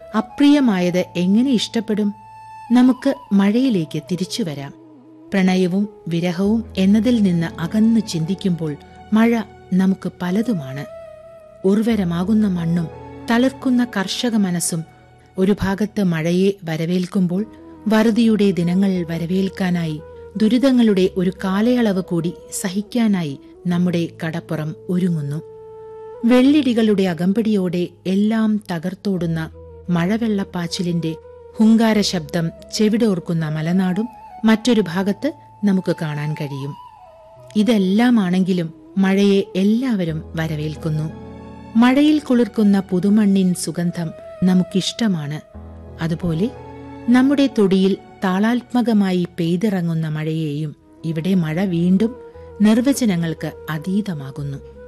അപ്രിയമായത് എങ്ങനെ ഇഷ്ടപ്പെടും നമുക്ക് മഴയിലേക്ക് തിരിച്ചു വരാം പ്രണയവും വിരഹവും എന്നതിൽ നിന്ന് അകന്നു ചിന്തിക്കുമ്പോൾ മഴ നമുക്ക് പലതുമാണ് ഉർവരമാകുന്ന മണ്ണും തളിർക്കുന്ന കർഷക മനസ്സും ഒരു ഭാഗത്ത് മഴയെ വരവേൽക്കുമ്പോൾ വറുതിയുടെ ദിനങ്ങൾ വരവേൽക്കാനായി ദുരിതങ്ങളുടെ ഒരു കാലയളവ് കൂടി സഹിക്കാനായി നമ്മുടെ കടപ്പുറം ഒരുങ്ങുന്നു വെള്ളിടികളുടെ അകമ്പടിയോടെ എല്ലാം തകർത്തോടുന്ന മഴവെള്ളപ്പാച്ചിലിന്റെ ഹുങ്കാര ശബ്ദം ചെവിടോർക്കുന്ന മലനാടും മറ്റൊരു ഭാഗത്ത് നമുക്ക് കാണാൻ കഴിയും ഇതെല്ലാമാണെങ്കിലും മഴയെ എല്ലാവരും വരവേൽക്കുന്നു മഴയിൽ കുളിർക്കുന്ന പുതുമണ്ണിൻ സുഗന്ധം നമുക്കിഷ്ടമാണ് അതുപോലെ നമ്മുടെ തൊടിയിൽ താളാത്മകമായി പെയ്തിറങ്ങുന്ന മഴയെയും ഇവിടെ മഴ വീണ്ടും നിർവചനങ്ങൾക്ക് അതീതമാകുന്നു